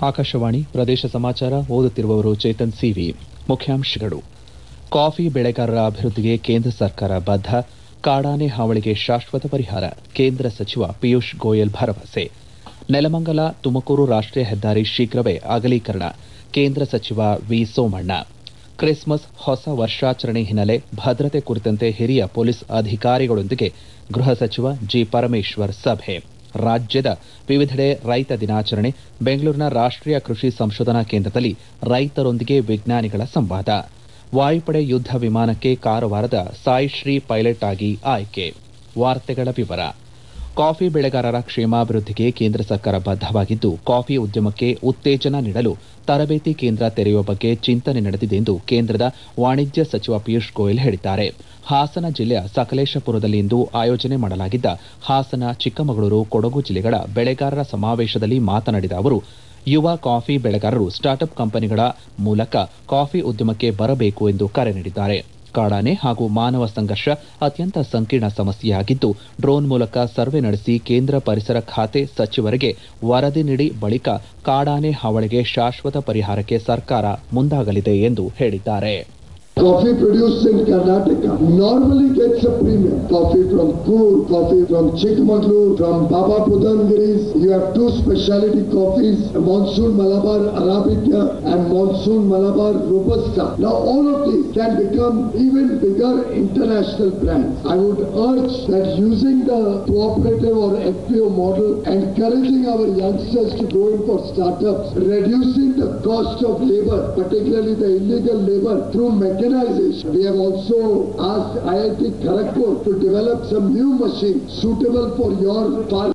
ಆಕಾಶವಾಣಿ ಪ್ರದೇಶ ಸಮಾಚಾರ ಓದುತ್ತಿರುವವರು ಚೇತನ್ ಸಿವಿ ಮುಖ್ಯಾಂಶಗಳು ಕಾಫಿ ಬೆಳೆಗಾರರ ಅಭಿವೃದ್ಧಿಗೆ ಕೇಂದ್ರ ಸರ್ಕಾರ ಬದ್ಧ ಕಾಡಾನೆ ಹಾವಳಿಗೆ ಶಾಶ್ವತ ಪರಿಹಾರ ಕೇಂದ್ರ ಸಚಿವ ಪಿಯೂಷ್ ಗೋಯಲ್ ಭರವಸೆ ನೆಲಮಂಗಲ ತುಮಕೂರು ರಾಷ್ಟೀಯ ಹೆದ್ದಾರಿ ಶೀಘ್ರವೇ ಅಗಲೀಕರಣ ಕೇಂದ್ರ ಸಚಿವ ವಿ ಸೋಮಣ್ಣ ಕ್ರಿಸ್ಮಸ್ ಹೊಸ ವರ್ಷಾಚರಣೆ ಹಿನ್ನೆಲೆ ಭದ್ರತೆ ಕುರಿತಂತೆ ಹಿರಿಯ ಪೊಲೀಸ್ ಅಧಿಕಾರಿಗಳೊಂದಿಗೆ ಗೃಹ ಸಚಿವ ಜಿ ಪರಮೇಶ್ವರ್ ಸಭೆ ರಾಜ್ಯದ ವಿವಿಧೆಡೆ ರೈತ ದಿನಾಚರಣೆ ಬೆಂಗಳೂರಿನ ರಾಷ್ಟೀಯ ಕೃಷಿ ಸಂಶೋಧನಾ ಕೇಂದ್ರದಲ್ಲಿ ರೈತರೊಂದಿಗೆ ವಿಜ್ಞಾನಿಗಳ ಸಂವಾದ ವಾಯುಪಡೆ ಯುದ್ಧ ವಿಮಾನಕ್ಕೆ ಕಾರವಾರದ ಸಾಯಿಶ್ರೀ ಪೈಲಟ್ ಆಗಿ ಆಯ್ಕೆ ವಾರ್ತೆಗಳ ವಿವರ ಕಾಫಿ ಬೆಳೆಗಾರರ ಕ್ಷೇಮಾಭಿವೃದ್ಧಿಗೆ ಕೇಂದ್ರ ಸರ್ಕಾರ ಬದ್ಧವಾಗಿದ್ದು ಕಾಫಿ ಉದ್ಯಮಕ್ಕೆ ಉತ್ತೇಜನ ನೀಡಲು ತರಬೇತಿ ಕೇಂದ್ರ ತೆರೆಯುವ ಬಗ್ಗೆ ಚಿಂತನೆ ನಡೆದಿದೆ ಎಂದು ಕೇಂದ್ರದ ವಾಣಿಜ್ಯ ಸಚಿವ ಪಿಯೂಷ್ ಗೋಯಲ್ ಹೇಳಿದ್ದಾರೆ ಹಾಸನ ಜಿಲ್ಲೆಯ ಸಕಲೇಶಪುರದಲ್ಲಿಂದು ಆಯೋಜನೆ ಮಾಡಲಾಗಿದ್ದ ಹಾಸನ ಚಿಕ್ಕಮಗಳೂರು ಕೊಡಗು ಜಿಲ್ಲೆಗಳ ಬೆಳೆಗಾರರ ಸಮಾವೇಶದಲ್ಲಿ ಮಾತನಾಡಿದ ಅವರು ಯುವ ಕಾಫಿ ಬೆಳೆಗಾರರು ಸ್ಟಾರ್ಟ್ಅಪ್ ಕಂಪನಿಗಳ ಮೂಲಕ ಕಾಫಿ ಉದ್ಯಮಕ್ಕೆ ಬರಬೇಕು ಎಂದು ಕರೆ ನೀಡಿದ್ದಾರೆ ಕಾಡಾನೆ ಹಾಗೂ ಮಾನವ ಸಂಘರ್ಷ ಅತ್ಯಂತ ಸಂಕೀರ್ಣ ಸಮಸ್ಯೆಯಾಗಿದ್ದು ಡ್ರೋನ್ ಮೂಲಕ ಸರ್ವೆ ನಡೆಸಿ ಕೇಂದ್ರ ಪರಿಸರ ಖಾತೆ ಸಚಿವರಿಗೆ ವರದಿ ನೀಡಿ ಬಳಿಕ ಕಾಡಾನೆ ಹಾವಳಿಗೆ ಶಾಶ್ವತ ಪರಿಹಾರಕ್ಕೆ ಸರ್ಕಾರ ಮುಂದಾಗಲಿದೆ ಎಂದು ಹೇಳಿದ್ದಾರೆ Coffee produced in Karnataka normally gets a premium. Coffee from Coor, coffee from Chikmagalur, from Baba Budangiris. You have two specialty coffees, Monsoon Malabar Arabica and Monsoon Malabar Robusta. Now all of these can become even bigger international brands. I would urge that using the cooperative or FPO model, encouraging our youngsters to go in for startups, reducing the cost of labor, particularly the illegal labor through mechanization. We have also asked IIT Kharagpur to develop some new machines suitable for your farm.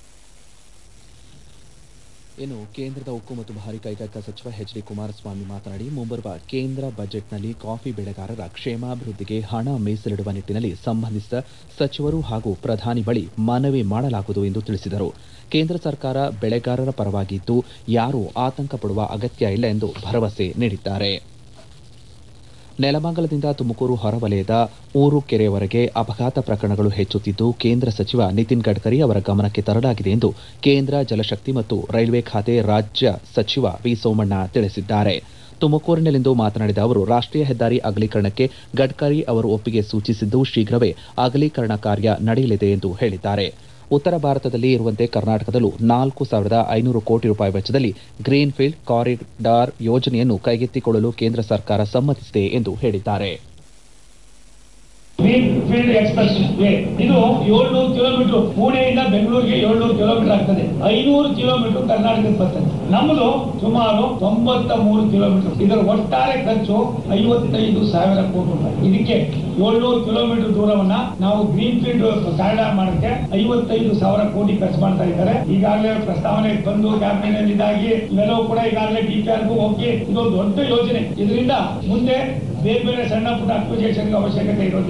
ಇನ್ನು ಕೇಂದ್ರದ ಉಕ್ಕು ಮತ್ತು ಭಾರಿ ಕೈಗಾರಿಕಾ ಸಚಿವ H D Kumaraswamy ಮಾತನಾಡಿ ಮುಂಬರುವ ಕೇಂದ್ರ ಬಜೆಟ್ನಲ್ಲಿ ಕಾಫಿ ಬೆಳೆಗಾರರ ಕ್ಷೇಮಾಭಿವೃದ್ಧಿಗೆ ಹಣ ಮೀಸಲಿಡುವ ನಿಟ್ಟಿನಲ್ಲಿ ಸಂಬಂಧಿಸಿದ ಸಚಿವರು ಹಾಗೂ ಪ್ರಧಾನಿ ಬಳಿ ಮನವಿ ಮಾಡಲಾಗುವುದು ಎಂದು ತಿಳಿಸಿದರು ಕೇಂದ್ರ ಸರ್ಕಾರ ಬೆಳೆಗಾರರ ಪರವಾಗಿದ್ದು ಯಾರೂ ಆತಂಕ ಪಡುವ ಅಗತ್ಯ ಇಲ್ಲ ಎಂದು ಭರವಸೆ ನೀಡಿದ್ದಾರೆ ನೆಲಮಂಗಲದಿಂದ ತುಮಕೂರು ಹೊರವಲಯದ ಊರು ಕೆರೆಯವರೆಗೆ ಅಪಘಾತ ಪ್ರಕರಣಗಳು ಹೆಚ್ಚುತ್ತಿದ್ದು ಕೇಂದ್ರ ಸಚಿವ ನಿತಿನ್ ಗಡ್ಕರಿ ಅವರ ಗಮನಕ್ಕೆ ತರಲಾಗಿದೆ ಎಂದು ಕೇಂದ್ರ ಜಲಶಕ್ತಿ ಮತ್ತು ರೈಲ್ವೆ ಖಾತೆ ರಾಜ್ಯ ಸಚಿವ ವಿ ಸೋಮಣ್ಣ ತಿಳಿಸಿದ್ದಾರೆ ತುಮಕೂರಿನಲ್ಲಿಂದು ಮಾತನಾಡಿದ ಅವರು ರಾಷ್ಟೀಯ ಹೆದ್ದಾರಿ ಅಗಲೀಕರಣಕ್ಕೆ ಗಡ್ಕರಿ ಅವರು ಒಪ್ಪಿಗೆ ಸೂಚಿಸಿದ್ದು ಶೀಘ್ರವೇ ಅಗಲೀಕರಣ ಕಾರ್ಯ ನಡೆಯಲಿದೆ ಎಂದು ಹೇಳಿದ್ದಾರೆ ಉತ್ತರ ಭಾರತದಲ್ಲಿ ಇರುವಂತೆ ಕರ್ನಾಟಕದಲ್ಲೂ ನಾಲ್ಕು ಸಾವಿರದ ಐನೂರು ಕೋಟಿ ರೂಪಾಯಿ ವೆಚ್ಚದಲ್ಲಿ ಗ್ರೀನ್ಫೀಲ್ಡ್ ಕಾರಿಡಾರ್ ಯೋಜನೆಯನ್ನು ಕೈಗೆತ್ತಿಕೊಳ್ಳಲು ಕೇಂದ್ರ ಸರ್ಕಾರ ಸಮ್ಮತಿಸಿದೆ ಎಂದು ಹೇಳಿದ್ದಾರೆ ಗ್ರೀನ್ ಫೀಲ್ಡ್ ಎಕ್ಸ್ಪ್ರೆಸ್ ವೇ ಇದು ಏಳ್ನೂರು ಕಿಲೋಮೀಟರ್ ಪುಣೆಯಿಂದ ಬೆಂಗಳೂರಿಗೆ ಏಳ್ನೂರು ಕಿಲೋಮೀಟರ್ ಆಗ್ತದೆ ಐನೂರು ಕಿಲೋಮೀಟರ್ ಕರ್ನಾಟಕದ ಬರ್ತದೆ ನಮ್ಮದು ಸುಮಾರು ತೊಂಬತ್ತ ಮೂರು ಕಿಲೋಮೀಟರ್ ಇದರ ಒಟ್ಟಾರೆ ಖರ್ಚು ಐವತ್ತೈದು ಸಾವಿರ ಕೋಟಿ ರೂಪಾಯಿ ಇದಕ್ಕೆ ಏಳ್ನೂರು ಕಿಲೋಮೀಟರ್ ದೂರವನ್ನ ನಾವು ಗ್ರೀನ್ ಫೀಲ್ಡ್ ಕಾರಿಡಾರ್ ಮಾಡಕ್ಕೆ ಐವತ್ತೈದು ಸಾವಿರ ಕೋಟಿ ಖರ್ಚು ಮಾಡ್ತಾ ಇದ್ದಾರೆ ಈಗಾಗಲೇ ಪ್ರಸ್ತಾವನೆ ಬಂದು ಕ್ಯಾಬಿನೆಟ್ ಇದಾಗಿ ಇವೆಲ್ಲವೂ ಕೂಡ ಈಗಾಗಲೇ ಡಿ ಪಿ ಆರ್ಗೂ ಹೋಗಿ ಇದೊಂದು ದೊಡ್ಡ ಯೋಜನೆ ಇದರಿಂದ ಮುಂದೆ ಬೇರೆ ಬೇರೆ ಸಣ್ಣ ಪುಟ್ಟ ಅಕ್ವಿಜೇಷನ್ ಅವಶ್ಯಕತೆ ಇರೋದು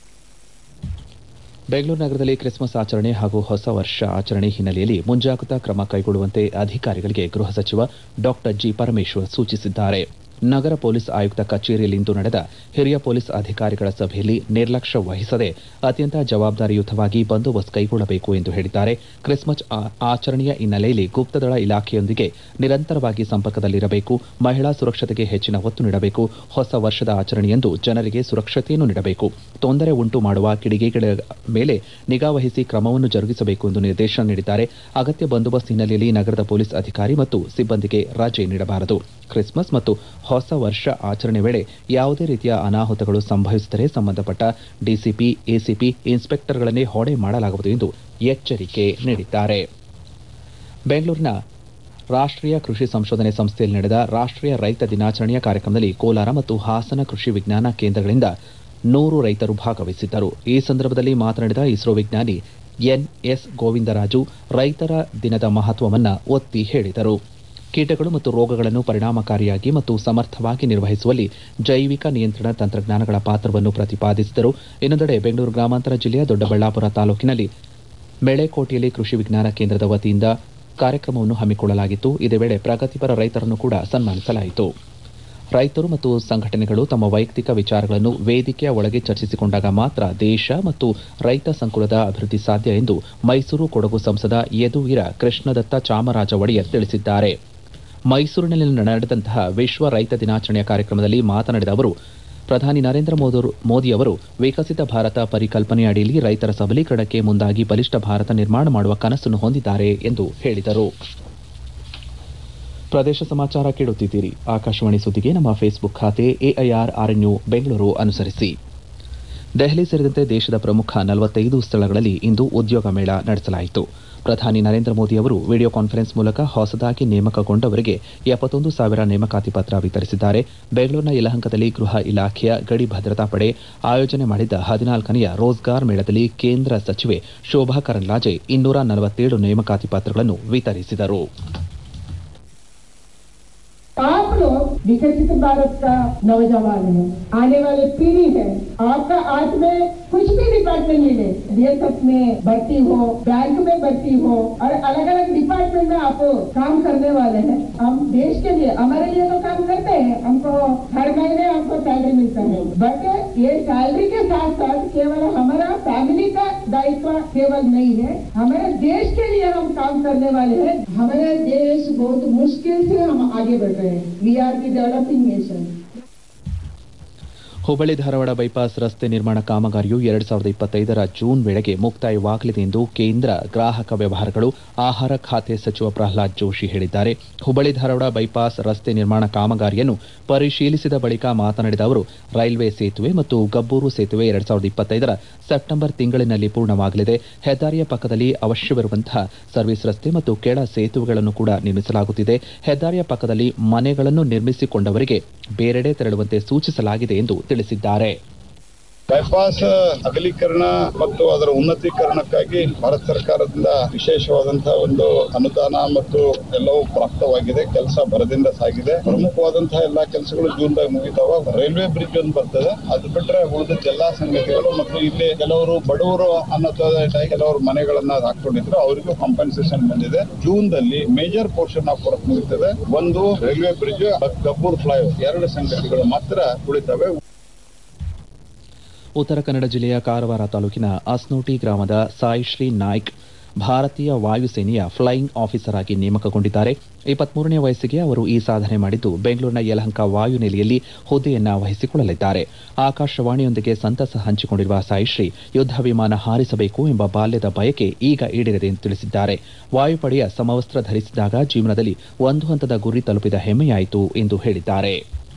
ಬೆಂಗಳೂರು ನಗರದಲ್ಲಿ ಕ್ರಿಸ್ಮಸ್ ಆಚರಣೆ ಹಾಗೂ ಹೊಸ ವರ್ಷ ಆಚರಣೆ ಹಿನ್ನೆಲೆಯಲ್ಲಿ ಮುಂಜಾಗ್ರತಾ ಕ್ರಮ ಕೈಗೊಳ್ಳುವಂತೆ ಅಧಿಕಾರಿಗಳಿಗೆ ಗೃಹ ಸಚಿವ ಡಾಕ್ಟರ್ ಜಿ ಪರಮೇಶ್ವರ್ ಸೂಚಿಸಿದ್ದಾರೆ ನಗರ ಪೊಲೀಸ್ ಆಯುಕ್ತ ಕಚೇರಿಯಲ್ಲಿಂದು ನಡೆದ ಹಿರಿಯ ಪೊಲೀಸ್ ಅಧಿಕಾರಿಗಳ ಸಭೆಯಲ್ಲಿ ನಿರ್ಲಕ್ಷ್ಯ ವಹಿಸದೆ ಅತ್ಯಂತ ಜವಾಬ್ದಾರಿಯುತವಾಗಿ ಬಂದೋಬಸ್ತ್ ಕೈಗೊಳ್ಳಬೇಕು ಎಂದು ಹೇಳಿದ್ದಾರೆ ಕ್ರಿಸ್ಮಸ್ ಆಚರಣೆಯ ಹಿನ್ನೆಲೆಯಲ್ಲಿ ಗುಪ್ತದಳ ಇಲಾಖೆಯೊಂದಿಗೆ ನಿರಂತರವಾಗಿ ಸಂಪರ್ಕದಲ್ಲಿರಬೇಕು ಮಹಿಳಾ ಸುರಕ್ಷತೆಗೆ ಹೆಚ್ಚಿನ ಒತ್ತು ನೀಡಬೇಕು ಹೊಸ ವರ್ಷದ ಆಚರಣೆಯಂದು ಜನರಿಗೆ ಸುರಕ್ಷತೆಯನ್ನು ನೀಡಬೇಕು ತೊಂದರೆ ಉಂಟು ಮಾಡುವ ಕಿಡಿಗೆಗಳ ಮೇಲೆ ನಿಗಾವಹಿಸಿ ಕ್ರಮವನ್ನು ಜರುಗಿಸಬೇಕು ಎಂದು ನಿರ್ದೇಶನ ನೀಡಿದ್ದಾರೆ ಅಗತ್ಯ ಬಂದೋಬಸ್ತ್ ಹಿನ್ನೆಲೆಯಲ್ಲಿ ನಗರದ ಪೊಲೀಸ್ ಅಧಿಕಾರಿ ಮತ್ತು ಸಿಬ್ಬಂದಿಗೆ ರಜೆ ನೀಡಬಾರದು ಕ್ರಿಸ್ಮಸ್ ಮತ್ತು ಹೊಸ ವರ್ಷ ಆಚರಣೆ ವೇಳೆ ಯಾವುದೇ ರೀತಿಯ ಅನಾಹುತಗಳು ಸಂಭವಿಸಿದರೆ ಸಂಬಂಧಪಟ್ಟ ಡಿಸಿಪಿ ಎಸಿಪಿ ಇನ್ಸ್ಪೆಕ್ಟರ್ಗಳನ್ನೇ ಹೊಣೆ ಮಾಡಲಾಗುವುದು ಎಂದು ಎಚ್ಚರಿಕೆ ನೀಡಿದ್ದಾರೆ ಬೆಂಗಳೂರಿನ ರಾಷ್ಟೀಯ ಕೃಷಿ ಸಂಶೋಧನೆ ಸಂಸ್ಥೆಯಲ್ಲಿ ನಡೆದ ರಾಷ್ಟೀಯ ರೈತ ದಿನಾಚರಣೆಯ ಕಾರ್ಯಕ್ರಮದಲ್ಲಿ ಕೋಲಾರ ಮತ್ತು ಹಾಸನ ಕೃಷಿ ವಿಜ್ಞಾನ ಕೇಂದ್ರಗಳಿಂದ ನೂರು ರೈತರು ಭಾಗವಹಿಸಿದ್ದರು ಈ ಸಂದರ್ಭದಲ್ಲಿ ಮಾತನಾಡಿದ ಇಸ್ರೋ ವಿಜ್ಞಾನಿ ಎನ್ಎಸ್ ಗೋವಿಂದರಾಜು ರೈತರ ದಿನದ ಮಹತ್ವವನ್ನು ಒತ್ತಿ ಹೇಳಿದರು ಕೀಟಗಳು ಮತ್ತು ರೋಗಗಳನ್ನು ಪರಿಣಾಮಕಾರಿಯಾಗಿ ಮತ್ತು ಸಮರ್ಥವಾಗಿ ನಿರ್ವಹಿಸುವಲ್ಲಿ ಜೈವಿಕ ನಿಯಂತ್ರಣ ತಂತ್ರಜ್ಞಾನಗಳ ಪಾತ್ರವನ್ನು ಪ್ರತಿಪಾದಿಸಿದರು ಇನ್ನೊಂದೆಡೆ ಬೆಂಗಳೂರು ಗ್ರಾಮಾಂತರ ಜಿಲ್ಲೆಯ ದೊಡ್ಡಬಳ್ಳಾಪುರ ತಾಲೂಕಿನಲ್ಲಿ ಮೆಳೆಕೋಟೆಯಲ್ಲಿ ಕೃಷಿ ವಿಜ್ಞಾನ ಕೇಂದ್ರದ ವತಿಯಿಂದ ಕಾರ್ಯಕ್ರಮವನ್ನು ಹಮ್ಮಿಕೊಳ್ಳಲಾಗಿತ್ತು ಇದೇ ವೇಳೆ ಪ್ರಗತಿಪರ ರೈತರನ್ನು ಕೂಡ ಸನ್ಮಾನಿಸಲಾಯಿತು ರೈತರು ಮತ್ತು ಸಂಘಟನೆಗಳು ತಮ್ಮ ವೈಯಕ್ತಿಕ ವಿಚಾರಗಳನ್ನು ವೇದಿಕೆಯ ಒಳಗೆ ಚರ್ಚಿಸಿಕೊಂಡಾಗ ಮಾತ್ರ ದೇಶ ಮತ್ತು ರೈತ ಸಂಕುಲದ ಅಭಿವೃದ್ಧಿ ಸಾಧ್ಯ ಎಂದು ಮೈಸೂರು ಕೊಡಗು ಸಂಸದ ಯದುವೀರ ಕೃಷ್ಣದತ್ತ ಚಾಮರಾಜ ಒಡೆಯರ್ ತಿಳಿಸಿದ್ದಾರೆ ಮೈಸೂರಿನಲ್ಲಿ ನಡೆದಂತಹ ವಿಶ್ವ ರೈತ ದಿನಾಚರಣೆಯ ಕಾರ್ಯಕ್ರಮದಲ್ಲಿ ಮಾತನಾಡಿದ ಅವರು ಪ್ರಧಾನಿ ನರೇಂದ್ರ ಮೋದರು- ಮೋದಿ ಅವರು ವಿಕಸಿತ ಭಾರತ ಪರಿಕಲ್ಪನೆಯ ಅಡಿಯಲ್ಲಿ ರೈತರ ಸಬಲೀಕರಣಕ್ಕೆ ಮುಂದಾಗಿ ಬಲಿಷ್ಠ ಭಾರತ ನಿರ್ಮಾಣ ಮಾಡುವ ಕನಸನ್ನು ಹೊಂದಿದ್ದಾರೆ ಎಂದು ಹೇಳಿದರು ಪ್ರದೇಶ ಸಮಾಚಾರ ಕೇಳುತ್ತಿದ್ದೀರಿ ಆಕಾಶವಾಣಿ ಸುದ್ದಿಗೆ ನಮ್ಮ ಫೇಸ್ಬುಕ್ ಖಾತೆ ಎಐಆರ್ ಆರ್ಎನ್ಯು ಬೆಂಗಳೂರು ಅನುಸರಿಸಿ ದೆಹಲಿ ಸೇರಿದಂತೆ ದೇಶದ ಪ್ರಮುಖ ನಲವತ್ತೈದು ಸ್ಥಳಗಳಲ್ಲಿ ಇಂದು ಉದ್ಯೋಗ ಮೇಳ ನಡೆಸಲಾಯಿತು ಪ್ರಧಾನಿ ನರೇಂದ್ರ ಮೋದಿ ಅವರು ವಿಡಿಯೋ ಕಾನ್ಫರೆನ್ಸ್ ಮೂಲಕ ಹೊಸದಾಗಿ ನೇಮಕಗೊಂಡವರಿಗೆ ಎಪ್ಪತ್ತೊಂದು ಸಾವಿರ ನೇಮಕಾತಿ ಪತ್ರ ವಿತರಿಸಿದ್ದಾರೆ ಬೆಂಗಳೂರಿನ ಯಲಹಂಕದಲ್ಲಿ ಗೃಹ ಇಲಾಖೆಯ ಗಡಿ ಭದ್ರತಾ ಪಡೆ ಆಯೋಜನೆ ಮಾಡಿದ್ದ ಹದಿನಾಲ್ಕನೆಯ ರೋಜ್ಗಾರ್ ಮೇಳದಲ್ಲಿ ಕೇಂದ್ರ ಸಚಿವೆ ಶೋಭಾ ಕರಂದ್ಲಾಜೆ ಇನ್ನೂರ ನಲವತ್ತೇಳು ನೇಮಕಾತಿ ಪತ್ರಗಳನ್ನು ವಿತರಿಸಿದರು आप लोग विकसित भारत का नौजवान है आने वाली पीढ़ी है आपका आज में कुछ भी डिपार्टमेंट मिले डीएसएफ में भर्ती हो बैंक में भर्ती हो और अलग अलग डिपार्टमेंट में आप काम करने वाले हैं हम देश के लिए हमारे लिए तो काम करते हैं हमको हर महीने हमको सैलरी मिलता है बट ये सैलरी के साथ साथ केवल हमारा फैमिली का दायित्व केवल नहीं है हमारे देश के लिए हम काम करने वाले हैं हमारा देश बहुत मुश्किल से हम आगे बढ़ रहे हैं we are the developing nation Hubballi Dharwad bypass ರಸ್ತೆ ನಿರ್ಮಾಣ ಕಾಮಗಾರಿಯು ಎರಡ್ ಸಾವಿರದ ಇಪ್ಪತ್ತೈದರ ಜೂನ್ ವೇಳೆಗೆ ಮುಕ್ತಾಯವಾಗಲಿದೆ ಎಂದು ಕೇಂದ್ರ ಗ್ರಾಹಕ ವ್ಯವಹಾರಗಳು ಆಹಾರ ಖಾತೆ ಸಚಿವ ಪ್ರಹ್ಲಾದ್ ಜೋಶಿ ಹೇಳಿದ್ದಾರೆ ಹುಬ್ಬಳ್ಳಿ ಧಾರವಾಡ ಬೈಪಾಸ್ ರಸ್ತೆ ನಿರ್ಮಾಣ ಕಾಮಗಾರಿಯನ್ನು ಪರಿಶೀಲಿಸಿದ ಬಳಿಕ ಮಾತನಾಡಿದ ಅವರು ರೈಲ್ವೆ ಸೇತುವೆ ಮತ್ತು ಗಬ್ಬೂರು ಸೇತುವೆ ಎರಡ್ ಸಾವಿರದ ಇಪ್ಪತ್ತೈದರ ಸೆಪ್ಟೆಂಬರ್ ತಿಂಗಳಿನಲ್ಲಿ ಪೂರ್ಣವಾಗಲಿದೆ ಹೆದ್ದಾರಿಯ ಪಕ್ಕದಲ್ಲಿ ಅವಶ್ಯವಿರುವಂತಹ ಸರ್ವಿಸ್ ರಸ್ತೆ ಮತ್ತು ಕೆಳ ಸೇತುವೆಗಳನ್ನು ಕೂಡ ನಿರ್ಮಿಸಲಾಗುತ್ತಿದೆ ಹೆದ್ದಾರಿಯ ಪಕ್ಕದಲ್ಲಿ ಮನೆಗಳನ್ನು ನಿರ್ಮಿಸಿಕೊಂಡವರಿಗೆ ಬೇರೆಡೆ ತೆರಳುವಂತೆ ಸೂಚಿಸಲಾಗಿದೆ ಎಂದು ತಿಳಿಸಿದ್ದಾರೆ ಬೈಪಾಸ್ ಅಗಲೀಕರಣ ಮತ್ತು ಅದರ ಉನ್ನತೀಕರಣಕ್ಕಾಗಿ ಭಾರತ ಸರ್ಕಾರದಿಂದ ವಿಶೇಷವಾದಂತಹ ಒಂದು ಅನುದಾನ ಮತ್ತು ಎಲ್ಲವೂ ಪ್ರಾಪ್ತವಾಗಿದೆ ಕೆಲಸ ಭರದಿಂದ ಸಾಗಿದೆ ಪ್ರಮುಖವಾದಂತಹ ಎಲ್ಲಾ ಕೆಲಸಗಳು ಜೂನ್ ದಾಗ ಮುಗಿತಾವ ರೈಲ್ವೆ ಬ್ರಿಡ್ಜ್ ಒಂದು ಬರ್ತದೆ ಅದು ಬಿಟ್ರೆ ಉಳಿದ ಎಲ್ಲಾ ಸಂಗತಿಗಳು ಮತ್ತು ಇಲ್ಲಿ ಕೆಲವರು ಬಡವರು ಅನ್ನೋದಾಗಿ ಕೆಲವರು ಮನೆಗಳನ್ನ ಹಾಕೊಂಡಿದ್ರು ಅವರಿಗೂ ಕಾಂಪನ್ಸೇಷನ್ ಬಂದಿದೆ ಜೂನ್ ದಲ್ಲಿ ಮೇಜರ್ ಪೋರ್ಷನ್ ಆಫ್ ವರ್ಕ್ ಮುಗಿತದೆ ಒಂದು ರೈಲ್ವೆ ಬ್ರಿಡ್ಜ್ ಗಬ್ಬೂರ್ ಫ್ಲೈಓವರ್ ಎರಡು ಸಂಗತಿಗಳು ಮಾತ್ರ ಉಳಿತವೆ ಉತ್ತರ ಕನ್ನಡ ಜಿಲ್ಲೆಯ ಕಾರವಾರ ತಾಲೂಕಿನ ಅಸ್ನೋಟಿ ಗ್ರಾಮದ ಸಾಯಿಶ್ರೀ ನಾಯ್ಕ್ ಭಾರತೀಯ ವಾಯುಸೇನೆಯ ಫ್ಲೈಯಿಂಗ್ ಆಫೀಸರ್ ಆಗಿ ನೇಮಕಗೊಂಡಿದ್ದಾರೆ ಇಪ್ಪತ್ಮೂರನೇ ವಯಸ್ಸಿಗೆ ಅವರು ಈ ಸಾಧನೆ ಮಾಡಿದ್ದು ಬೆಂಗಳೂರಿನ ಯಲಹಂಕ ವಾಯುನೆಲೆಯಲ್ಲಿ ಹುದ್ದೆಯನ್ನ ವಹಿಸಿಕೊಳ್ಳಲಿದ್ದಾರೆ ಆಕಾಶವಾಣಿಯೊಂದಿಗೆ ಸಂತಸ ಹಂಚಿಕೊಂಡಿರುವ ಸಾಯಿಶ್ರೀ ಯುದ್ಧ ವಿಮಾನ ಹಾರಿಸಬೇಕು ಎಂಬ ಬಾಲ್ಯದ ಬಯಕೆ ಈಗ ಈಡೇರಿದೆ ಎಂದು ತಿಳಿಸಿದ್ದಾರೆ ವಾಯುಪಡೆಯ ಸಮವಸ್ತ್ರ ಧರಿಸಿದಾಗ ಜೀವನದಲ್ಲಿ ಒಂದು ಹಂತದ ಗುರಿ ತಲುಪಿದ ಹೆಮ್ಮೆಯಾಯಿತು ಎಂದು ಹೇಳಿದ್ದಾರೆ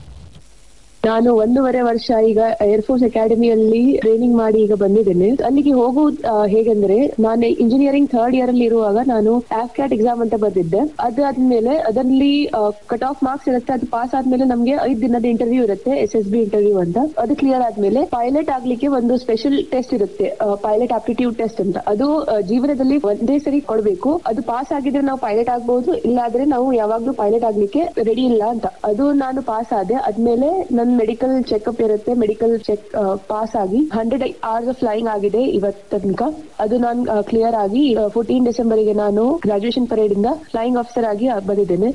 ನಾನು ಒಂದೂವರೆ ವರ್ಷ ಈಗ ಏರ್ಫೋರ್ಸ್ ಅಕಾಡೆಮಿಯಲ್ಲಿ ಟ್ರೈನಿಂಗ್ ಮಾಡಿ ಈಗ ಬಂದಿದ್ದೇನೆ ಅಲ್ಲಿಗೆ ಹೋಗುವುದು ಆ, ಹೇಗೆಂದ್ರೆ ನಾನು ಇಂಜಿನಿಯರಿಂಗ್ ಥರ್ಡ್ ಇಯರ್ ಅಲ್ಲಿ ಇರುವಾಗ ನಾನು ಆಫ್ಕ್ಯಾಟ್ ಎಕ್ಸಾಮ್ ಅಂತ ಬರ್ದಿದ್ದೆ ಅದಾದ್ಮೇಲೆ ಅದರಲ್ಲಿ ಕಟ್ ಆಫ್ ಮಾರ್ಕ್ಸ್ ಇರುತ್ತೆ ಅದು ಪಾಸ್ ಆದ್ಮೇಲೆ ನಮ್ಗೆ ಐದ್ ದಿನದ ಇಂಟರ್ವ್ಯೂ ಇರುತ್ತೆ ಎಸ್ ಎಸ್ ಬಿ ಇಂಟರ್ವ್ಯೂ ಅಂತ ಅದು ಕ್ಲಿಯರ್ ಆದ್ಮೇಲೆ ಪೈಲಟ್ ಆಗ್ಲಿಕ್ಕೆ ಒಂದು ಸ್ಪೆಷಲ್ ಟೆಸ್ಟ್ ಇರುತ್ತೆ ಪೈಲಟ್ ಆಪ್ಟಿಟ್ಯೂಡ್ ಟೆಸ್ಟ್ ಅಂತ ಅದು ಆ, ಜೀವನದಲ್ಲಿ ಒಂದೇ ಸರಿ ಕೊಡ್ಬೇಕು ಅದು ಪಾಸ್ ಆಗಿದ್ರೆ ನಾವು ಪೈಲಟ್ ಆಗ್ಬಹುದು ಇಲ್ಲಾದ್ರೆ ನಾವು ಯಾವಾಗ್ಲೂ ಪೈಲಟ್ ಆಗ್ಲಿಕ್ಕೆ ರೆಡಿ ಇಲ್ಲ ಅಂತ ಅದು ನಾನು ಪಾಸ್ ಆದೆ ಅದ್ಮೇಲೆ ನನ್ ಮೆಡಿಕಲ್ ಚೆಕ್ಅಪ್ ಇರುತ್ತೆ ಮೆಡಿಕಲ್ ಚೆಕ್ ಪಾಸ್ ಆಗಿ ಹಂಡ್ರೆಡ್ ಅವರ್ಸ್ ಫ್ಲೈಯಿಂಗ್ ಆಗಿದೆ ಇವತ್ತ ತನಕ ಅದು ನಾನು ಕ್ಲಿಯರ್ ಆಗಿ ಫೋರ್ಟೀನ್ ಡಿಸೆಂಬರ್ಗೆ ನಾನು ಗ್ರಾಜುಯೇಷನ್ ಪರೇಡ್ ಇಂದ ಫ್ಲೈಯಿಂಗ್ ಆಫೀಸರ್ ಆಗಿ ಬಂದಿದ್ದೇನೆ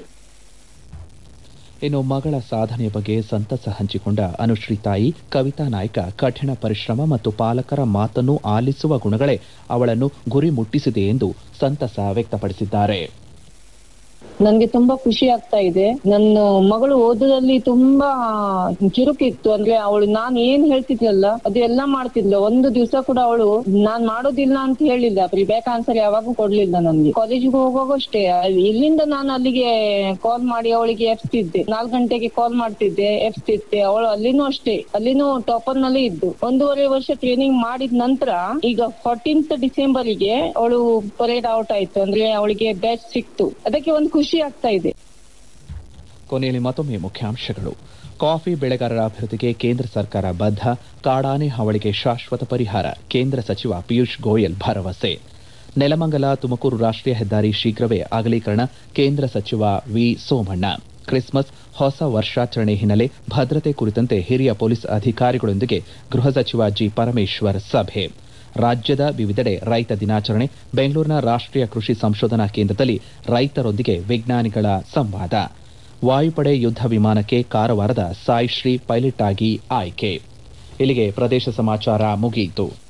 ಇನ್ನು ಮಗಳ ಸಾಧನೆಯ ಬಗ್ಗೆ ಸಂತಸ ಹಂಚಿಕೊಂಡ ಅನುಶ್ರೀ ತಾಯಿ ಕವಿತಾ ನಾಯ್ಕ ಕಠಿಣ ಪರಿಶ್ರಮ ಮತ್ತು ಪಾಲಕರ ಮಾತನ್ನು ಆಲಿಸುವ ಗುಣಗಳೇ ಅವಳನ್ನು ಗುರಿ ಮುಟ್ಟಿಸಿದೆ ಎಂದು ಸಂತಸ ವ್ಯಕ್ತಪಡಿಸಿದ್ದಾರೆ ನನ್ಗೆ ತುಂಬಾ ಖುಷಿ ಆಗ್ತಾ ಇದೆ ನನ್ನ ಮಗಳು ಓದೋದಲ್ಲಿ ತುಂಬಾ ಚುರುಕಿತ್ತು ಅಂದ್ರೆ ಅವಳು ನಾನ್ ಏನ್ ಹೇಳ್ತಿದ್ಲಲ್ಲ ಅದು ಎಲ್ಲ ಮಾಡ್ತಿದ್ಲು ಒಂದು ದಿವಸ ಕೂಡ ಅವಳು ನಾನ್ ಮಾಡೋದಿಲ್ಲ ಅಂತ ಹೇಳಿಲ್ಲ ಬ್ಯಾಕ್ ಆನ್ಸರ್ ಯಾವಾಗೂ ಕೊಡ್ಲಿಲ್ಲ ನನ್ಗೆ ಕಾಲೇಜಿಗೆ ಹೋಗುವಾಗ ಅಷ್ಟೇ ಇಲ್ಲಿಂದ ನಾನು ಅಲ್ಲಿಗೆ ಕಾಲ್ ಮಾಡಿ ಅವಳಿಗೆ ಎಪ್ಸ್ತಿದ್ದೆ ನಾಲ್ಕು ಗಂಟೆಗೆ ಕಾಲ್ ಮಾಡ್ತಿದ್ದೆ ಎಪ್ಸ್ತಿದ್ದೆ ಅವಳು ಅಲ್ಲಿನೂ ಅಷ್ಟೇ ಅಲ್ಲಿನೂ ಟಾಪರ್ ನಲ್ಲಿ ಇದ್ದು ಒಂದೂವರೆ ವರ್ಷ ಟ್ರೈನಿಂಗ್ ಮಾಡಿದ ನಂತರ ಈಗ ಫೋರ್ಟೀನ್ತ್ ಡಿಸೆಂಬರ್ಗೆ ಅವಳು ಪರೇಡ್ ಔಟ್ ಆಯ್ತು ಅಂದ್ರೆ ಅವಳಿಗೆ ಬ್ಯಾಚ್ ಸಿಕ್ತು ಅದಕ್ಕೆ ಒಂದು ಖುಷಿ ಆಗ್ತಾ ಇದೆ ಕೊನೆಯಲ್ಲಿ ಮತ್ತೊಮ್ಮೆ ಮುಖ್ಯಾಂಶಗಳು ಕಾಫಿ ಬೆಳೆಗಾರರ ಅಭಿವೃದ್ಧಿಗೆ ಕೇಂದ್ರ ಸರ್ಕಾರ ಬದ್ಧ ಕಾಡಾನೆ ಹಾವಳಿಗೆ ಶಾಶ್ವತ ಪರಿಹಾರ ಕೇಂದ್ರ ಸಚಿವ ಪಿಯೂಷ್ ಗೋಯಲ್ ಭರವಸೆ ನೆಲಮಂಗಲ ತುಮಕೂರು ರಾಷ್ಟ್ರೀಯ ಹೆದ್ದಾರಿ ಶೀಘ್ರವೇ ಅಗಲೀಕರಣ ಕೇಂದ್ರ ಸಚಿವ ವಿ ಸೋಮಣ್ಣ ಕ್ರಿಸ್ಮಸ್ ಹೊಸ ವರ್ಷಾಚರಣೆ ಹಿನ್ನೆಲೆ ಭದ್ರತೆ ಕುರಿತಂತೆ ಹಿರಿಯ ಪೊಲೀಸ್ ಅಧಿಕಾರಿಗಳೊಂದಿಗೆ ಗೃಹ ಸಚಿವ ಜಿ ಪರಮೇಶ್ವರ್ ಸಭೆ ರಾಜ್ಯದ ವಿವಿಧೆಡೆ ರೈತ ದಿನಾಚರಣೆ ಬೆಂಗಳೂರಿನ ರಾಷ್ಟ್ರೀಯ ಕೃಷಿ ಸಂಶೋಧನಾ ಕೇಂದ್ರದಲ್ಲಿ ರೈತರೊಂದಿಗೆ ವಿಜ್ಞಾನಿಗಳ ಸಂವಾದ ವಾಯುಪಡೆ ಯುದ್ಧ ವಿಮಾನಕ್ಕೆ ಕಾರವಾರದ ಸಾಯಿಶ್ರೀ ಪೈಲಟ್ ಆಗಿ ಆಯ್ಕೆ ಇಲ್ಲಿಗೆ ಪ್ರದೇಶ ಸಮಾಚಾರ ಮುಗಿಯಿತು